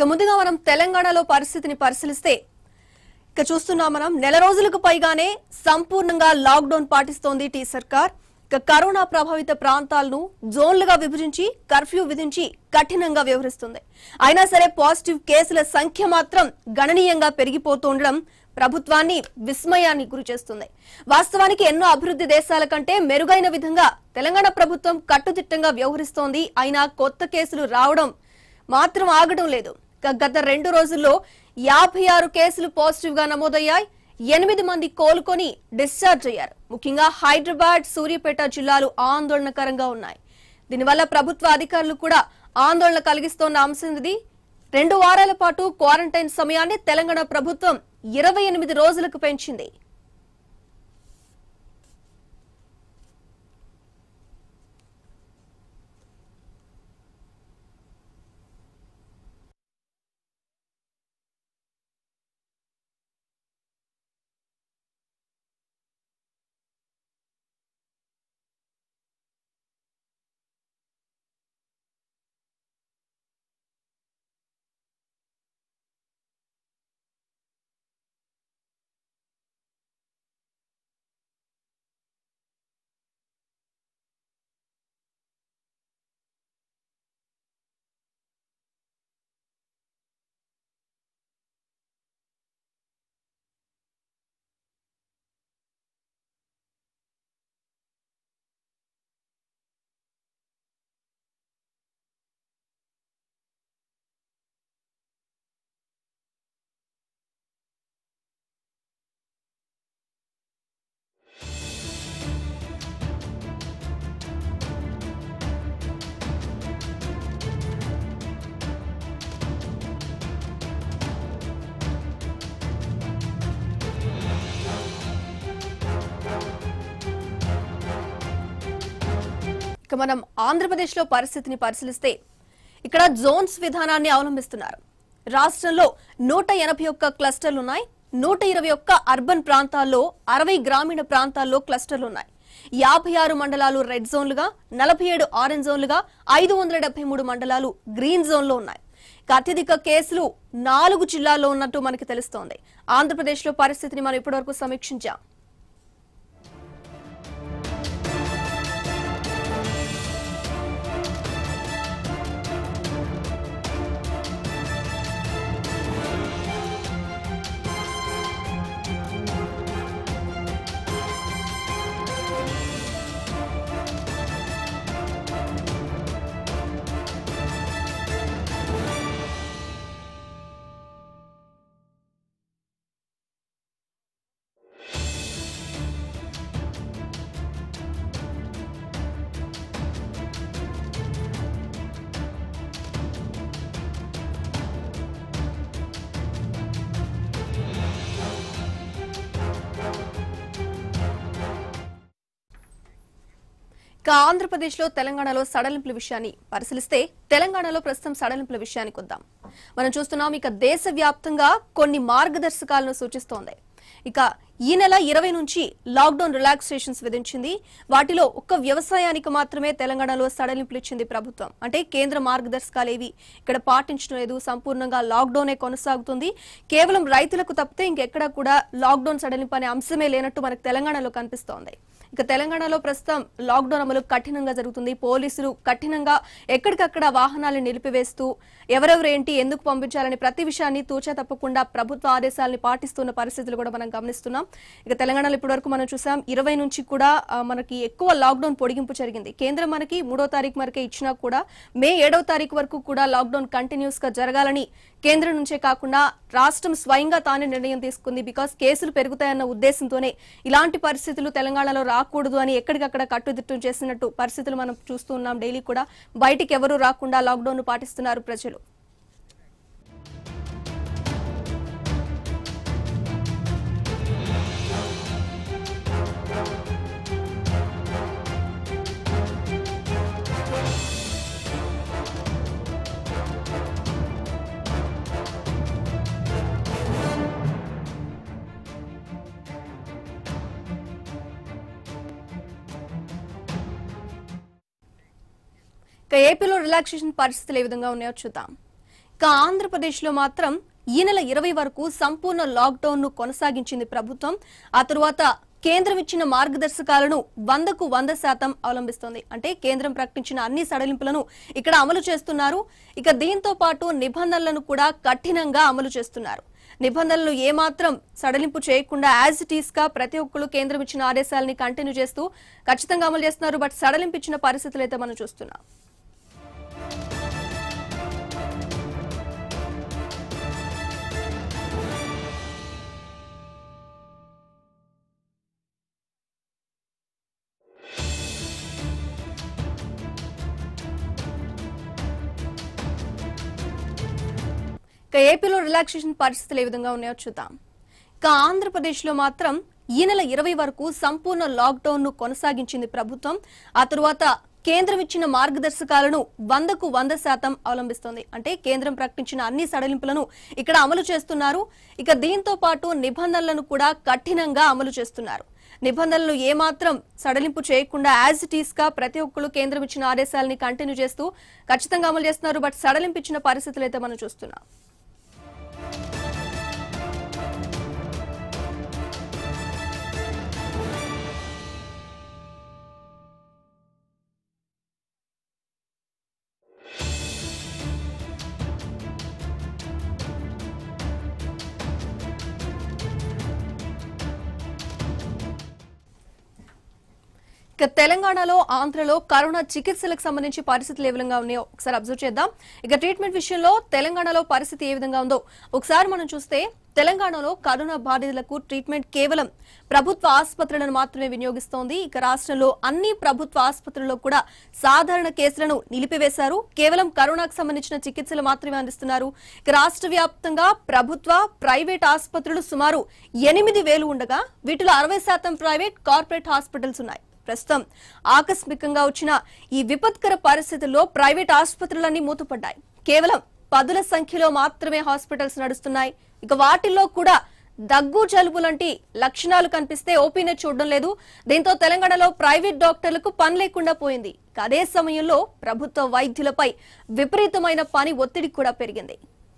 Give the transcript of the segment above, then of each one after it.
ఇక ముందుగా మనం తెలంగాణలో పరిస్థితిని పరిశీలిస్తే ఇక చూస్తున్నాం మనం నెల రోజులకు పైగానే సంపూర్ణంగా లాక్డౌన్ పాటిస్తోంది టీ సర్కార్ ఇక కరోనా ప్రభావిత ప్రాంతాలను జోన్లుగా విభజించి కర్ఫ్యూ విధించి కఠినంగా వ్యవహరిస్తుంది అయినా సరే పాజిటివ్ కేసుల సంఖ్య మాత్రం గణనీయంగా పెరిగిపోతుండడం ప్రభుత్వాన్ని విస్మయాన్ని గురిచేస్తుంది వాస్తవానికి ఎన్నో అభివృద్ధి దేశాల కంటే మెరుగైన విధంగా తెలంగాణ ప్రభుత్వం కట్టుదిట్టంగా వ్యవహరిస్తోంది అయినా కొత్త కేసులు రావడం మాత్రం ఆగడం లేదు ఇక గత రెండు రోజుల్లో యాభై ఆరు కేసులు పాజిటివ్ గా నమోదయ్యాయి ఎనిమిది మంది కోలుకొని డిశ్చార్జ్ అయ్యారు ముఖ్యంగా హైదరాబాద్ సూర్యాపేట జిల్లాలు ఆందోళనకరంగా ఉన్నాయి దీనివల్ల ప్రభుత్వ అధికారులు కూడా ఆందోళన కలిగిస్తోన్న అంశం ఇది రెండు వారాల పాటు క్వారంటైన్ సమయాన్ని తెలంగాణ ప్రభుత్వం ఇరవై ఎనిమిది రోజులకు పెంచింది ఇక మనం ఆంధ్రప్రదేశ్ లో పరిస్థితిని పరిశీలిస్తే ఇక్కడ జోన్స్ విధానాన్ని అవలంబిస్తున్నారు రాష్ట్రంలో నూట ఎనభై ఒక్క క్లస్టర్లు ఉన్నాయి నూట ఇరవై ఒక్క అర్బన్ ప్రాంతాల్లో అరవై గ్రామీణ ప్రాంతాల్లో క్లస్టర్లు ఉన్నాయి యాభై ఆరు మండలాలు రెడ్ జోన్లుగా నలభై ఏడు ఆరెంజ్ జోన్లుగా ఐదు వందల డెబ్బై మూడు మండలాలు గ్రీన్ జోన్లో ఉన్నాయి ఇక అత్యధిక కేసులు నాలుగు జిల్లాల్లో ఉన్నట్టు మనకి తెలుస్తోంది ఆంధ్రప్రదేశ్లో పరిస్థితిని మనం ఇప్పటివరకు సమీక్షించాం ఇక ఆంధ్రప్రదేశ్లో తెలంగాణలో సడలింపుల విషయాన్ని పరిశీలిస్తే తెలంగాణలో ప్రస్తుతం సడలింపుల విషయానికి వద్దాం మనం చూస్తున్నాం ఇక దేశవ్యాప్తంగా కొన్ని మార్గదర్శకాలను సూచిస్తోంది ఇక ఈ నెల ఇరవై నుంచి లాక్డౌన్ రిలాక్సేషన్స్ విధించింది వాటిలో ఒక్క వ్యవసాయానికి మాత్రమే తెలంగాణలో సడలింపులు ఇచ్చింది ప్రభుత్వం అంటే కేంద్ర మార్గదర్శకాలు ఏవి ఇక్కడ పాటించడం లేదు సంపూర్ణంగా లాక్డౌనే కొనసాగుతుంది కేవలం రైతులకు తప్పితే ఇంకెక్కడా కూడా లాక్డౌన్ సడలింపు అనే అంశమే లేనట్టు మనకు తెలంగాణలో కనిపిస్తోంది ఇక తెలంగాణలో ప్రస్తుతం లాక్డౌన్ అమలు కఠినంగా జరుగుతుంది పోలీసులు కఠినంగా ఎక్కడికక్కడ వాహనాలను నిలిపివేస్తూ ఎవరెవరు ఏంటి ఎందుకు పంపించాలని ప్రతి విషయాన్ని తూచా తప్పకుండా ప్రభుత్వ ఆదేశాలని పాటిస్తున్న పరిస్థితులు కూడా మనం గమనిస్తున్నాం ఇక తెలంగాణలో ఇప్పటివరకు మనం చూసాం ఇరవై నుంచి కూడా ఆ, మనకి ఎక్కువ లాక్డౌన్ పొడిగింపు జరిగింది కేంద్రం మనకి మూడో తారీఖు వరకే ఇచ్చినా కూడా మే ఏడవ తారీఖు వరకు కూడా లాక్డౌన్ కంటిన్యూస్ గా జరగాలని కేంద్రం నుంచే కాకుండా రాష్ట్రం స్వయంగా తానే నిర్ణయం తీసుకుంది బికాస్ కేసులు పెరుగుతాయన్న ఉద్దేశంతోనే ఇలాంటి పరిస్థితులు తెలంగాణలో రాకూడదు అని ఎక్కడికక్కడ కట్టుదిట్టం చేసినట్టు పరిస్థితులు మనం చూస్తూ ఉన్నాం డైలీ కూడా బయటికి ఎవరు రాకుండా లాక్డౌన్ పాటిస్తున్నారు ప్రజలు ఇక ఏపీలో రిలాక్సేషన్ పరిస్థితులు ఏ విధంగా ఉన్నాయో చూద్దాం ఇక ఆంధ్రప్రదేశ్లో మాత్రం ఈ నెల ఇరవై వరకు సంపూర్ణ లాక్డౌన్ ను కొనసాగించింది ప్రభుత్వం ఆ తరువాత కేంద్రం ఇచ్చిన మార్గదర్శకాలను వందకు వంద శాతం అవలంబిస్తోంది అంటే కేంద్రం ప్రకటించిన అన్ని సడలింపులను ఇక్కడ అమలు చేస్తున్నారు ఇక దీంతో పాటు నిబంధనలను కూడా కఠినంగా అమలు చేస్తున్నారు నిబంధనలు ఏమాత్రం సడలింపు చేయకుండా యాజ్ ఇట్ ఈస్ గా ప్రతి ఒక్కరు కేంద్రం ఇచ్చిన ఆదేశాలని కంటిన్యూ చేస్తూ ఖచ్చితంగా అమలు చేస్తున్నారు బట్ సడలింపు ఇచ్చిన పరిస్థితులు అయితే మనం చూస్తున్నాం ఇక ఏపీలో రిలాక్సేషన్ పరిస్థితులు ఏ విధంగా ఉన్నాయో చూద్దాం ఇక ఆంధ్రప్రదేశ్లో మాత్రం ఈ నెల ఇరవై వరకు సంపూర్ణ లాక్డౌన్ ను కొనసాగించింది ప్రభుత్వం ఆ తరువాత కేంద్రం ఇచ్చిన మార్గదర్శకాలను వందకు వంద శాతం అవలంబిస్తోంది అంటే కేంద్రం ప్రకటించిన అన్ని సడలింపులను ఇక్కడ అమలు చేస్తున్నారు ఇక దీంతో పాటు నిబంధనలను కూడా కఠినంగా అమలు చేస్తున్నారు నిబంధనలు ఏమాత్రం సడలింపు చేయకుండా యాజ్ ఇట్ ఈస్ గా ప్రతి ఒక్కరు కేంద్రం ఇచ్చిన ఆదేశాలని కంటిన్యూ చేస్తూ ఖచ్చితంగా అమలు చేస్తున్నారు బట్ సడలింపు ఇచ్చిన పరిస్థితులు అయితే మనం చూస్తున్నాం ఇక తెలంగాణలో ఆంధ్రలో కరోనా చికిత్సలకు సంబంధించి పరిస్థితులు ఏ విధంగా ఉన్నాయో ఒకసారి అబ్జర్వ్ చేద్దాం ఇక ట్రీట్మెంట్ విషయంలో తెలంగాణలో పరిస్థితి ఏ విధంగా ఉందో ఒకసారి మనం చూస్తే తెలంగాణలో కరోనా బాధితులకు ట్రీట్మెంట్ కేవలం ప్రభుత్వ ఆసుపత్రులను మాత్రమే వినియోగిస్తోంది ఇక రాష్ట్రంలో అన్ని ప్రభుత్వ ఆసుపత్రుల్లో కూడా సాధారణ కేసులను నిలిపివేశారు కేవలం కరోనాకు సంబంధించిన చికిత్సలు మాత్రమే అందిస్తున్నారు ఇక రాష్ట్ర వ్యాప్తంగా ప్రభుత్వ ప్రైవేట్ ఆసుపత్రులు సుమారు ఎనిమిది వేలు ఉండగా వీటిలో అరవై శాతం ప్రైవేట్ కార్పొరేట్ హాస్పిటల్స్ ఉన్నాయి ప్రస్తుతం ఆకస్మికంగా వచ్చిన ఈ విపత్కర పరిస్థితుల్లో ప్రైవేట్ ఆసుపత్రులన్నీ మూతపడ్డాయి కేవలం పదుల సంఖ్యలో మాత్రమే హాస్పిటల్స్ నడుస్తున్నాయి ఇక వాటిల్లో కూడా దగ్గు జలుబు లాంటి లక్షణాలు కనిపిస్తే ఓపీనే చూడడం లేదు దీంతో తెలంగాణలో ప్రైవేట్ డాక్టర్లకు పని లేకుండా పోయింది ఇక అదే సమయంలో ప్రభుత్వ వైద్యులపై విపరీతమైన పని ఒత్తిడి కూడా పెరిగింది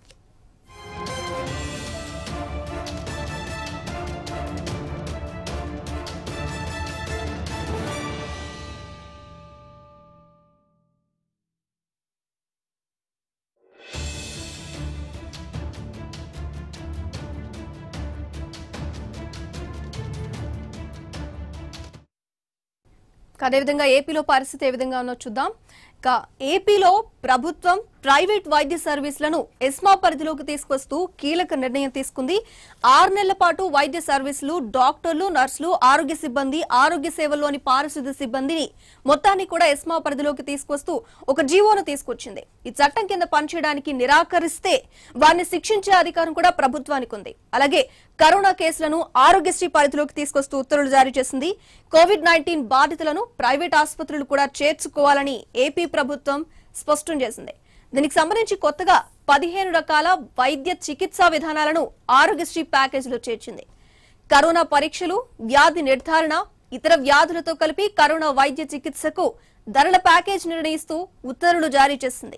ఇక అదేవిధంగా ఏపీలో పరిస్థితి ఏ విధంగా ఉందో చూద్దాం ఇక ఏపీలో ప్రభుత్వం ప్రైవేట్ వైద్య సర్వీసులను ఎస్మా పరిధిలోకి తీసుకొస్తూ కీలక నిర్ణయం తీసుకుంది ఆరు నెలల పాటు వైద్య సర్వీసులు డాక్టర్లు నర్సులు ఆరోగ్య సిబ్బంది ఆరోగ్య సేవల్లోని పారిశుద్ధ్య సిబ్బందిని మొత్తాన్ని కూడా ఎస్మా పరిధిలోకి తీసుకొస్తూ ఒక జీవోను తీసుకొచ్చింది ఈ చట్టం కింద పనిచేయడానికి నిరాకరిస్తే వారిని శిక్షించే అధికారం కూడా ప్రభుత్వానికి ఉంది అలాగే కరోనా కేసులను ఆరోగ్యశ్రీ పరిధిలోకి తీసుకొస్తూ ఉత్తర్వులు జారీ చేసింది కోవిడ్ నైన్టీన్ బాధితులను ప్రైవేట్ ఆసుపత్రులు కూడా చేర్చుకోవాలని ఏపీ ప్రభుత్వం స్పష్టం చేసింది దీనికి సంబంధించి కొత్తగా పదిహేను రకాల వైద్య చికిత్సా విధానాలను ఆరోగ్యశ్రీ ప్యాకేజీలో చేర్చింది కరోనా పరీక్షలు వ్యాధి నిర్ధారణ ఇతర వ్యాధులతో కలిపి కరోనా వైద్య చికిత్సకు ధరల ప్యాకేజ్ నిర్ణయిస్తూ ఉత్తర్వులు జారీ చేసింది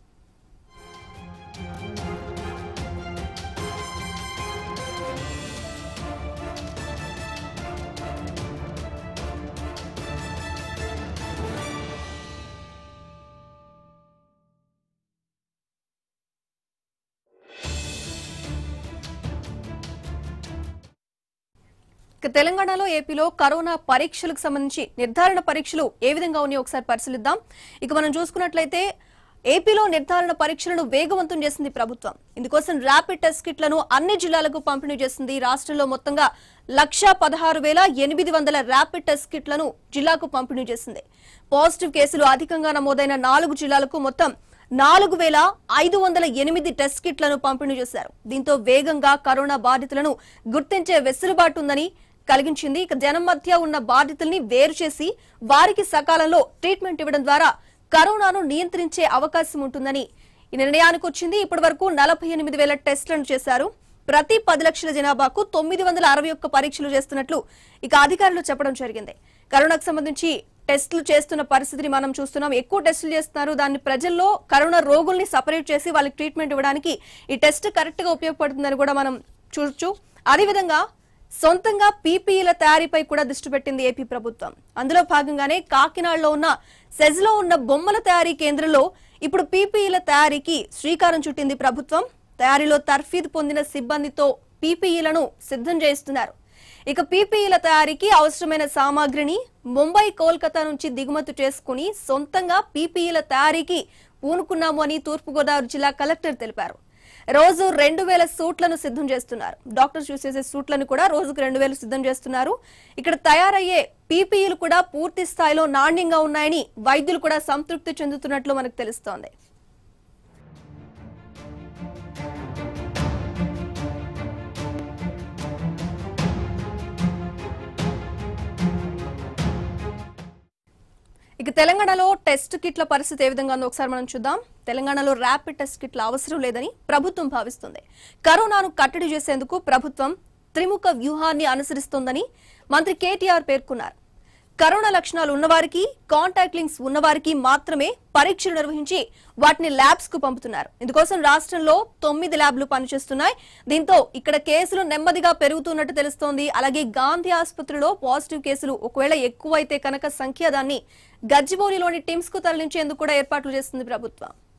ఇక తెలంగాణలో ఏపీలో కరోనా పరీక్షలకు సంబంధించి నిర్ధారణ పరీక్షలు ఏ విధంగా ఉన్నాయో ఒకసారి పరిశీలిద్దాం ఇక మనం చూసుకున్నట్లయితే ఏపీలో నిర్ధారణ పరీక్షలను వేగవంతం చేసింది ప్రభుత్వం ఇందుకోసం ర్యాపిడ్ టెస్ట్ కిట్లను అన్ని జిల్లాలకు పంపిణీ చేసింది రాష్ట్రంలో మొత్తంగా లక్ష పదహారు వేల ఎనిమిది వందల ర్యాపిడ్ టెస్ట్ కిట్లను జిల్లాకు పంపిణీ చేసింది పాజిటివ్ కేసులు అధికంగా నమోదైన నాలుగు జిల్లాలకు మొత్తం నాలుగు వేల ఐదు వందల ఎనిమిది టెస్ట్ కిట్లను పంపిణీ చేశారు దీంతో వేగంగా కరోనా బాధితులను గుర్తించే వెసులుబాటు ఉందని కలిగించింది ఇక జనం మధ్య ఉన్న బాధితుల్ని వేరు చేసి వారికి సకాలంలో ట్రీట్మెంట్ ఇవ్వడం ద్వారా కరోనాను నియంత్రించే అవకాశం ఉంటుందని ఈ నిర్ణయానికి వచ్చింది ఇప్పటి వరకు నలభై ఎనిమిది వేల టెస్టులను చేశారు ప్రతి పది లక్షల జనాభాకు తొమ్మిది వందల అరవై ఒక్క పరీక్షలు చేస్తున్నట్లు ఇక అధికారులు చెప్పడం జరిగింది కరోనాకు సంబంధించి టెస్టులు చేస్తున్న పరిస్థితిని మనం చూస్తున్నాం ఎక్కువ టెస్టులు చేస్తున్నారు దాన్ని ప్రజల్లో కరోనా రోగుల్ని సపరేట్ చేసి వాళ్ళకి ట్రీట్మెంట్ ఇవ్వడానికి ఈ టెస్ట్ కరెక్ట్ గా ఉపయోగపడుతుందని కూడా మనం చూడొచ్చు అదేవిధంగా సొంతంగా పీపీఈల తయారీపై కూడా దృష్టి పెట్టింది ఏపీ ప్రభుత్వం అందులో భాగంగానే కాకినాడలో ఉన్న సెజ్ లో ఉన్న బొమ్మల తయారీ కేంద్రంలో ఇప్పుడు పీపీఈల తయారీకి శ్రీకారం చుట్టింది ప్రభుత్వం తయారీలో తర్ఫీదు పొందిన సిబ్బందితో పీపీఈలను సిద్ధం చేస్తున్నారు ఇక పీపీఈల తయారీకి అవసరమైన సామాగ్రిని ముంబై కోల్కతా నుంచి దిగుమతి చేసుకుని సొంతంగా పీపీఈల తయారీకి పూనుకున్నాము అని తూర్పుగోదావరి జిల్లా కలెక్టర్ తెలిపారు రోజు రెండు వేల సూట్లను సిద్ధం చేస్తున్నారు డాక్టర్స్ యూస్ చేసే సూట్లను కూడా రోజుకు రెండు వేలు సిద్ధం చేస్తున్నారు ఇక్కడ తయారయ్యే పీపీఈలు కూడా పూర్తి స్థాయిలో నాణ్యంగా ఉన్నాయని వైద్యులు కూడా సంతృప్తి చెందుతున్నట్లు మనకు తెలుస్తోంది ఇక తెలంగాణలో టెస్ట్ కిట్ల పరిస్థితి ఏ విధంగా ఉందో ఒకసారి మనం చూద్దాం తెలంగాణలో ర్యాపిడ్ టెస్ట్ కిట్ల అవసరం లేదని ప్రభుత్వం భావిస్తుంది కరోనాను కట్టడి చేసేందుకు ప్రభుత్వం త్రిముఖ వ్యూహాన్ని అనుసరిస్తోందని మంత్రి కేటీఆర్ పేర్కొన్నారు కరోనా లక్షణాలు ఉన్నవారికి కాంటాక్ట్ లింక్స్ ఉన్నవారికి మాత్రమే పరీక్షలు నిర్వహించి వాటిని ల్యాబ్స్ కు పంపుతున్నారు ఇందుకోసం రాష్ట్రంలో తొమ్మిది ల్యాబ్లు పనిచేస్తున్నాయి దీంతో ఇక్కడ కేసులు నెమ్మదిగా పెరుగుతున్నట్టు తెలుస్తోంది అలాగే గాంధీ ఆసుపత్రిలో పాజిటివ్ కేసులు ఒకవేళ ఎక్కువైతే కనుక సంఖ్య దాన్ని గజ్జిబౌలిలోని టిమ్స్ కు తరలించేందుకు కూడా ఏర్పాట్లు చేస్తుంది ప్రభుత్వం